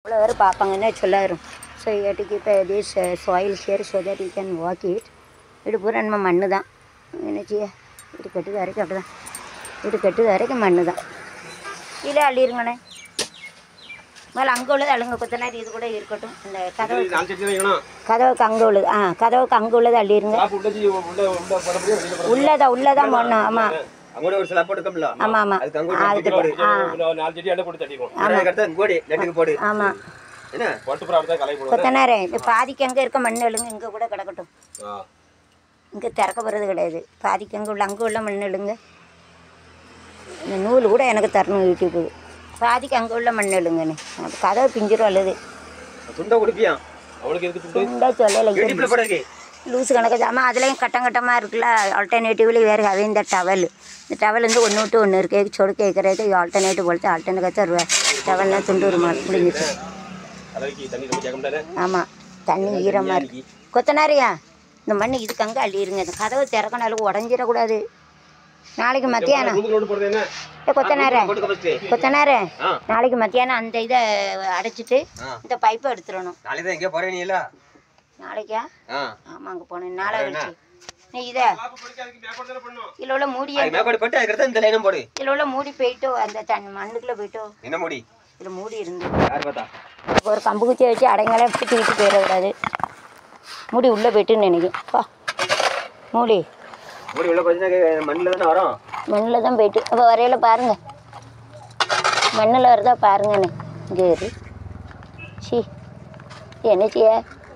அவ்வளோ பேர் பார்ப்பாங்கன்னே சொல்லாரும் ஸோ ஏட்டுக்கு இப்போ this soil here so that you can walk it இது பூரா நம்ம மண்ணு தான் என்ன செய்ய இது கட்டுது வரைக்கும் அப்படி தான் இது கட்டுது வரைக்கும் மண்ணு தான் இல்லை அள்ளிருங்கண்ணே மேலே அங்கே உள்ளது அழுங்க கொத்தனார் இது கூட இருக்கட்டும் இந்த கதவு நாலு சட்டி வைக்கணும் கதவுக்கு அங்கே உள்ளது ஆ கதவுக்கு அங்கே உள்ளது அள்ளிருங்க ஸ்லாப் உள்ள ஜி- உள்ள உள்ள போட முடியும் வெளியில போட உள்ளதா உள்ளதான் போடணும் ஆமாம் அங்கோட ஒரு ஸ்லாப் போட்டுக்கோம்ல ஆமாம் ஆமாம் அதுக்கு அங்கோட அதுக்கு போடு ஆ ஒரு நாலு சட்டி அள்ளி போட்டு தட்டிக்குவோம் அதுக்கு கோடி நெட்டுக்கு போடு ஆமாம் என்ன போட்டு புறா அப்படிதான் கலை போடுவோம் கொத்தனாரே இந்த பாதிக்கு அங்கே இருக்க மண் எழுங்க இங்கே கூட கிடக்கட்டும் ஆ இங்கே திறக்க போகிறது கிடையாது பாதிக்கு அங்கே உள்ள அங்கே உள்ள மண் எழுங்க இந்த நூல் கூட எனக்கு தரணும் யூடியூப்புக்கு பாதிக்கு அங்கே உள்ள மண் எழுங்கண்ணே அப்ப கதவை பிஞ்சிரும் அல்லது துண்டை குடிப்பியா அவளுக்கு எதுக்கு துண்டு துண்டா சொல்லலை யூடியூப்ல போடுறதுக்கு லூஸ் கணக்கு ஆமாம் அதுலேயும் கட்டம் கட்டமாக இருக்குல்ல ஆல்டர்னேட்டிவ்லி வேறு ஹவே இந்த டவல் இந்த டவல் வந்து ஒன்று விட்டு ஒன்று இருக்கு சொடு கேட்குறது ஆல்டர்னேட்டிவ் போலத்து ஆல்டர்னேட் கச்சா டவல்னா துண்டு ஒரு மாதிரி முடிஞ்சிச்சு தலைக்கு தண்ணி ரொம்ப கேட்க முடியாது ஆமாம் தண்ணி ஈரமாக இருக்கு கொத்தனாரியா இந்த மண் இதுக்கு அங்கே அள்ளிடுங்க இந்த கதவு திறக்கனாலும் உடஞ்சிடக்கூடாது நாளைக்கு மத்தியானம் ரூமுக்கு லோடு போடுறது என்ன ஏ கொத்தனாரே போட்டுக்க ஃபஸ்ட்டு கொத்தனாரே ஆ நாளைக்கு மத்தியானம் அந்த இதை அடைச்சிட்டு ஆ இந்த பைப்பை எடுத்துடணும் நாளைக்கு தான் எங்கேயோ போறேன் நீ இல்ல நாளைக்கா ஆ ஆமாம் அங்கே போனேன் நாளை கழிச்சு நீ இதை இதில் உள்ள மூடியை அது மேற்கொண்டு போட்டு அதுக்கடுத்து இந்த லைனும் போடு இதில் உள்ள மூடி போயிட்டோ அந்த தண்ணி மண்ணுக்குள்ளே போயிட்டோ என்ன முடி இதில் மூடி இருந்து யார் பார்த்தா ஒரு கம்பு குச்சி வச்சு அடைங்கலாம் விட்டு விட்டு போயிடக்கூடாது மூடி உள்ளே போயிட்டுன்னு நினைக்கிறேன் பா மூடி முடி உள்ள கொஞ்சம் மண்ணில் தானே வரும் மண்ணில் தான் போயிட்டு அப்போ வரையில் பாருங்க மண்ணில் வருதா பாருங்கண்ணே இங்கே இரு சி என்ன செய்ய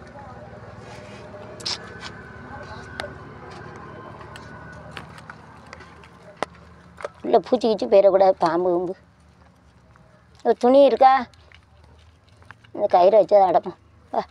இல்லை பூச்சி கிச்சி போயிடக்கூடாது பாம்பு கும்பு ஒரு துணி இருக்கா இந்த கயிறை வச்சு அதை அடைப்போம் வா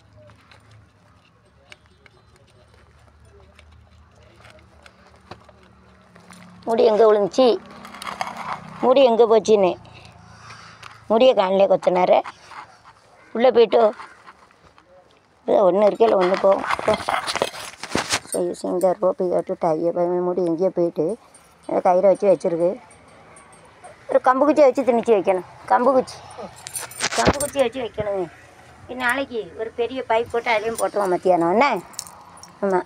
முடி எங்கே விழுந்துச்சு முடி எங்கே போச்சுன்னு முடியை காணலே கொத்தினார உள்ளே போயிட்டோ இதான் ஒன்று இருக்கல ஒன்று போகும் போ ஸோ யூஸிங் த ரோப்பு கேட்டு டைய முடி எங்கேயோ போயிட்டு அதை கயிறை வச்சு வச்சுருக்கு ஒரு கம்பு குச்சியை வச்சு திணிச்சு வைக்கணும் கம்பு குச்சி கம்பு குச்சியை வச்சு வைக்கணும் இது நாளைக்கு ஒரு பெரிய பைப் போட்டு அதுலேயும் போட்டுருவோம் மத்தியானம் என்ன ஆமாம்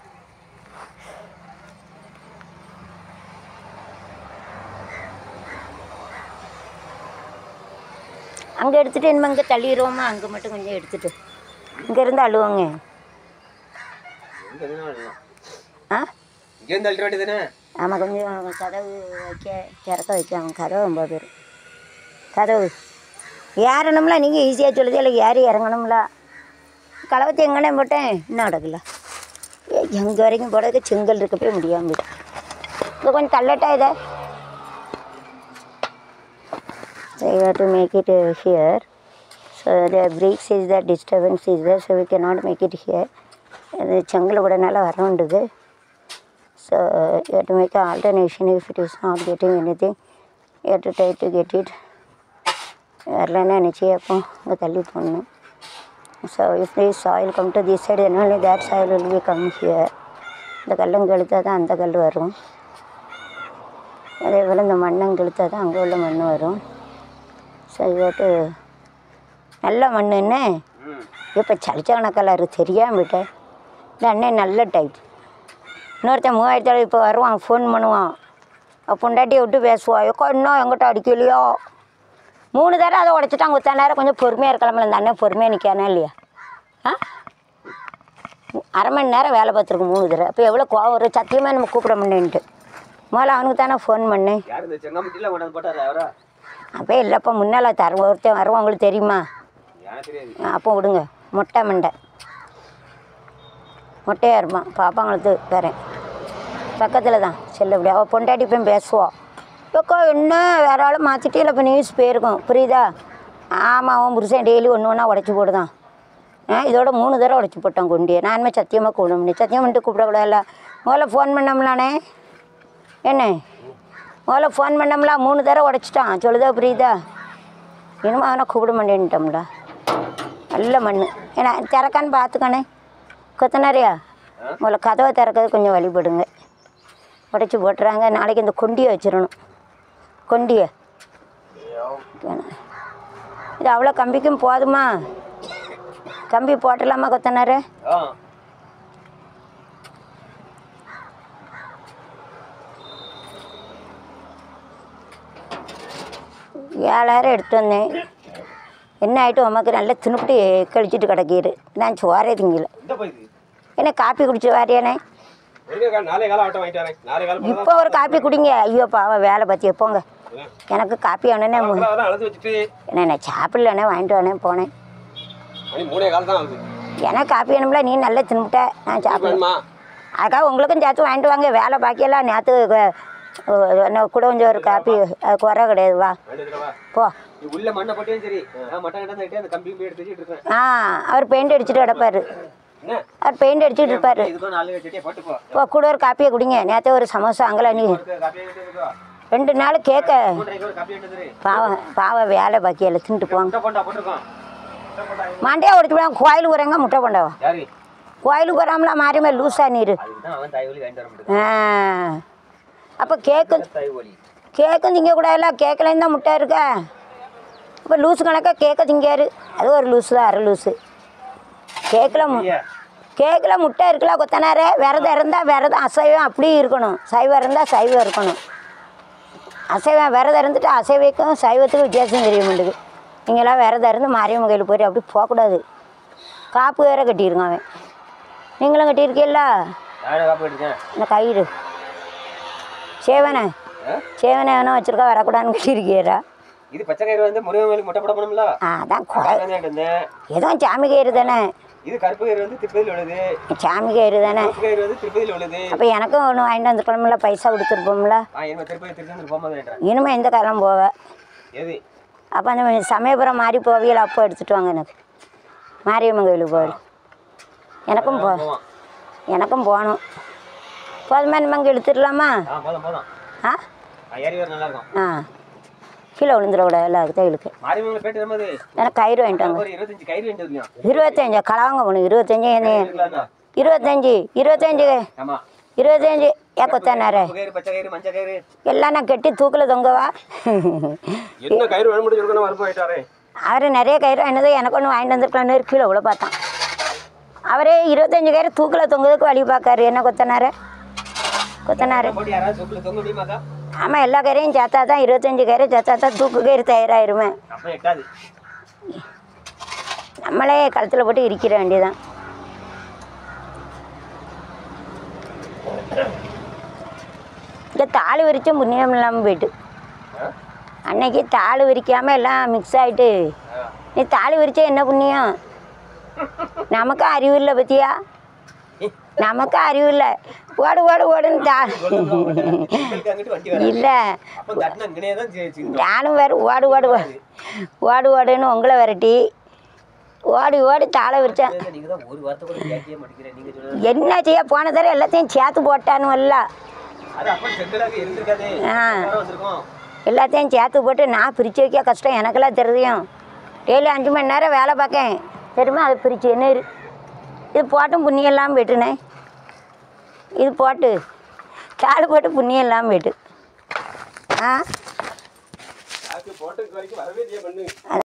அங்கே எடுத்துகிட்டு இனிமே இங்கே தள்ளிடுவோமா அங்கே மட்டும் கொஞ்சம் எடுத்துட்டு இங்கேருந்து அழுவோங்க இங்க எதுனா வரலாம். ஆ இங்க இருந்து அழுத்த வேண்டியதுதானே ஆமாம் கொஞ்சம் கதவு வைக்க திறக்க வைக்க அவன் கதவு ரொம்ப பேர் கதவு ஏறணும்ல நீங்கள் ஈஸியாக சொல்லுது இல்லை ஏறி இறங்கணும்ல கலவத்தை எங்கனே போட்டேன் இன்னும் அடக்கல எங்கே வரைக்கும் போடுறதுக்கு செங்கல் இருக்க போய் முடியாமல் போயிட்டு இங்கே கொஞ்சம் தள்ளட்டா இதை So you have to make it uh, here. So the breaks is the disturbance is there, so we cannot make it here. அது செங்கல் விடனால வரணுண்டுது so you have to make an alternation if it is not getting anything. You have to try to get it. வரலன்னா நினச்சி அப்போ இங்கே தள்ளி போடணும் so if the soil come to this side என்ன that soil will be come here. இந்த கல்லும் கழுத்தா தான் அந்த கல் வரும் அதே போல் இந்த மண்ணும் கழுத்தா தான் அங்கே உள்ள மண் வரும் ஸோ இவட்டு நல்ல மண் என்ன ம் இப்போ சளிச்சவன கலரு தெரியாம விட்டேன் இந்த அண்ணன் நல்ல டைப் இன்னொருத்தன் மூவாயிரத்தி இப்போ வருவான் ஃபோன் பண்ணுவான் அப்போ பொண்டாட்டியை விட்டு பேசுவான் எக்கோ இன்னும் எங்கிட்ட அடிக்கலையோ மூணு தடவை அதை உடச்சிட்டாங்க ஒத்த நேரம் கொஞ்சம் பொறுமையாக இருக்கலாம்ல இந்த அண்ணன் பொறுமையாக நிற்கானே இல்லையா ஆ அரை மணி நேரம் வேலை பார்த்துருக்கு மூணு தடவை அப்போ எவ்வளோ கோவம் வரும் சத்தியமாக நம்ம கூப்பிட முடியன்ட்டு முதல்ல அவனுக்கு தானே ஃபோன் பண்ணேன் யார் இந்த செங்காமட்டியில் கொண்டாந்து போட்டாரா அவரா அப்போ இல்லைப்பா முன்னால் தர ஒருத்தன் வருவான் உங்களுக்கு தெரியுமா எனக்கு தெரியாது ஆ, அப்போ விடுங்க மொட்டை மண்டை மொட்டையாக இருப்பான் பாப்பாங்களுக்கு வரேன் பக்கத்தில் தான் செல்லப்படி அவள் பொண்டாட்டி போய் பேசுவாள் ஏக்கா என்ன வேற ஆள் மாற்றிட்டே இப்போ நியூஸ் போயிருக்கும் புரியுதா ஆமாம் அவன் புருஷன் டெய்லி ஒன்று ஒன்றா உடச்சி போடுதான் ஆ இதோட மூணு தடவை உடச்சி போட்டான் கொண்டியே நானுமே சத்தியமாக கூப்பிட முடியும் சத்தியம் பண்ணிட்டு கூப்பிடக்கூடாதுல்ல முதல்ல ஃபோன் பண்ணோம்லானே என்ன முதல்ல ஃபோன் பண்ணோம்ல மூணு தடவை உடச்சிட்டான் சொல்லுதா புரியுதா இனிமே அவனை கூப்பிட மாட்டேன்ட்டோம்ல நல்ல மண் ஏன்னா திறக்கான்னு பார்த்துக்கணே கொத்தனாரியா முதல்ல கதவை திறக்கிறது கொஞ்சம் வழிபடுங்க உடச்சி போட்டுறாங்க நாளைக்கு இந்த கொண்டியை வச்சிடணும் கொண்டியை இது அவ்வளோ கம்பிக்கும் போதுமா கம்பி போட்டலாமா கொத்தனாரு ஆ ஏழாயிரம் எடுத்து வந்தேன் என்ன ஆகிட்டு உமக்கு நல்லா தின்னுபிட்டு கழிச்சிட்டு கிடக்கிரு நான் சோறே திங்கல இந்த போயிது என்ன காப்பி குடிச்சு வாரியானே ஒரு நாளை காலம் ஆட்டம் வாங்கிட்டு வரேன் நாளை காலம் போனா இப்போ ஒரு காப்பி குடிங்க ஐயோ பாவம் வேலை பற்றி போங்க எனக்கு காப்பி வேணுன்னே தான் அதான் அழைச்சி வச்சுட்டு என்ன நான் சாப்பிடலண்ணே வாங்கிட்டு வரேன் போனேன் மணி மூணே காலம் தான் ஆகுது எனக்கு காப்பி வேணும்ல நீ நல்லா தின்னுட்ட நான் சாப்பிடுவேன் வேணுமா அதுக்காக உங்களுக்கும் சேர்த்து வாங்கிட்டு வாங்க வேலை பாக்கியெல்லாம் நேற்று கூட கொஞ்சம் ஒரு காப்பி அது குறை கிடையாது வா வாங்கிட்டு வா போ நீ உள்ள மண்ணை போட்டேன் சரி நான் மட்டன் கிட்ட அந்த கம்பி கம்பி எடுத்து வச்சுட்டு இருக்கேன் ஆ அவர் பெயிண்ட் அடிச்சுட்டு கிடப்பாரு என்ன அவர் பெயிண்ட் அடிச்சுட்டு இருப்பாரு இதுக்கும் நாலு செட்டியை போட்டு போ போ கூட ஒரு காப்பியை குடிங்க நேற்று ஒரு சமோசா அங்கெல்லாம் நீ ஒரு காப்பி எடுத்து இருக்கோ ரெண்டு நாள் கேட்க மூன்றரைக்கு ஒரு காப்பி எடுத்து பாவம் பாவம் வேலை பாக்கியில் தின்ட்டு போங்க முட்டை போண்டா போட்டிருக்கோம் முட்டை போண்டா மண்டையா ஒடிச்சு விடாம கோயிலுக்கு வரேங்க முட்டை கொண்டவா யாரு கோயிலுக்கு வராமலா மாறிமே லூஸா நீர் அதுக்கு தான் அவன் தாய் வலி வாங்கிட்டு வர முடியும் ஆ அப்போ கேக்கு தாய் வலி கேக்கும் திங்க கூடாதுல கேக்கில் தான் முட்டை இருக்கா இப்போ லூஸு கணக்காக கேக்கை திங்காரு அது ஒரு லூஸு தான் அரை லூஸு கேக்கில் மு ஐயா கேக்கில் முட்டை இருக்குல்ல கொத்தனாரே விரதம் இருந்தால் விரதம் அசைவம் அப்படியே இருக்கணும் சைவம் இருந்தால் சைவம் இருக்கணும் அசைவம் விரதம் இருந்துட்டு அசைவக்கும் சைவத்துக்கும் வித்தியாசம் தெரிய மாட்டேங்குது நீங்களாம் விரதம் இருந்து மாரியம்மன் கோயிலுக்கு போய் அப்படி போகக்கூடாது காப்பு வேற கட்டியிருக்கான் அவன் நீங்களும் கட்டியிருக்கீல்ல நானே காப்பி எடுத்தேன் இந்த கயிறு சேவனை ஆ? சேவனை வேணும் வச்சுருக்கா வரக்கூடாதுன்னு கட்டியிருக்கீரா இது பச்சை கயிறு வந்து முருகன் வேலுக்கு முட்டை போட போனோம்ல ஆ அதான் குறை அதான் இருந்தேன் ஏதோ சாமி கயிறு தானே இது கருப்பு கயிறு வந்து திருப்பதியில் உள்ளது சாமி கயிறு தானே கருப்பு கயிறு வந்து திருப்பதியில் உள்ளது அப்போ எனக்கும் ஒன்று வாங்கிட்டு வந்துருக்கணும்ல பைசா கொடுத்துருப்போம்ல ஆ என்ன திருப்பதி திருச்செந்தூர் போகும்போது வேண்டாம் இனிமேல் எந்த காலம் போவ எது அப்போ அந்த சமயபுரம் மாறி போவியல அப்போ எடுத்துட்டு வாங்க எனக்கு மாரியம்மன் கோயிலுக்கு போகல எனக்கும் போ போவான் எனக்கும் போகணும் போதுமா நம்ம இங்கே இழுத்துடலாமா ஆ போதும் போதும் ஆ ஆ ஏறி வர நல்லா இருக்கும் ஆ கீழே விழுந்துடக்கூடாது இல்லை அதுக்கு தான் இழுக்கு மாரியம்மன் போயிட்டு வரும்போது எனக்கு கயிறு வாங்கிட்டு வாங்க ஒரு இருபத்தஞ்சு கயிறு வேண்டியது இல்லையா இருபத்தஞ்சு களவாங்க போகணும் இருபத்தஞ்சு என்ன இருக்கலாம்ல? இருபத்தஞ்சு இருபத்தஞ்சு ஆமா இருபத்தஞ்சு ஏன் கொத்தானாரே கருப்பு கயிறு பச்சை கயிறு மஞ்சள் கயிறு எல்லாம் நான் கட்டி தூக்கில் தொங்கவா என்ன கயிறு வேணும் முடிஞ்சு இருக்கணும் வரப்பு ஆயிட்டாரே அவர் நிறைய கயிறு வாங்கினது எனக்கு ஒன்று வாங்கிட்டு வந்துருக்கலான்னு கீழே உள்ள பார்த்தான் அவரே இருபத்தஞ்சு கயிறு தூக்கில் தொங்குறதுக்கு வழி பார்க்காரு என்ன கொத்தனாரு கொத்தனாரு போட்டு யாராவது சொக்குல தொங்க முடியுமாக்கா ஆமாம் எல்லா கயிறையும் சேர்த்தா தான் இருபத்தஞ்சு கயிறு சேர்த்தா தான் தூக்கு கயிறு தயாராகிருமே அப்ப எட்டாது நம்மளே கழுத்தில் போட்டு இரிக்கிற வேண்டியதான் இங்கே தாலி விரிச்சும் புண்ணியம் இல்லாமல் போயிட்டு ஆ? அன்னைக்கு தாலி விரிக்காமல் எல்லாம் மிக்ஸ் ஆகிட்டு ஆ. நீ தாலி விரிச்சா என்ன புண்ணியம் நமக்கு அறிவு இல்லை பத்தியா நமக்கு அறிவு இல்லை ஓடு ஓடு ஓடுன்னு தா உங்களுக்கு அங்கிட்டு வண்டி வராது இல்லை அப்ப தட்டினா இங்கனே தான் ஜெயிச்சு நானும் வேறு ஓடு ஓடு ஓ- ஓடு ஓடுன்னு உங்களை விரட்டி ஓடி ஓடி தாளை விரிச்சேன் நீங்க தான் ஒரு வார்த்தை கூட கேட்கவே மாட்டேங்கிறேன் நீங்க சொல்றது என்ன செய்ய போன தடவை எல்லாத்தையும் சேர்த்து போட்டானுவல்ல அது அப்ப செங்கலாக இருந்திருக்காதே ஆ. வர வந்திருக்கோம் எல்லாத்தையும் சேர்த்து போட்டு நான் பிரித்து வைக்க கஷ்டம் எனக்கெல்லாம் தெரியும் டெய்லி அஞ்சு மணி நேரம் வேலை பார்க்கேன் தெரியுமா அது பிரித்து என்ன இரு இது போட்டும் புண்ணியம் இல்லாமல் போயிட்டுனே இது போட்டு காடு போட்டு புண்ணியம் இல்லாமல் போயிட்டு ஆ போட்டதுக்கு வரைக்கும் வரவே இல்லையே பண்ணு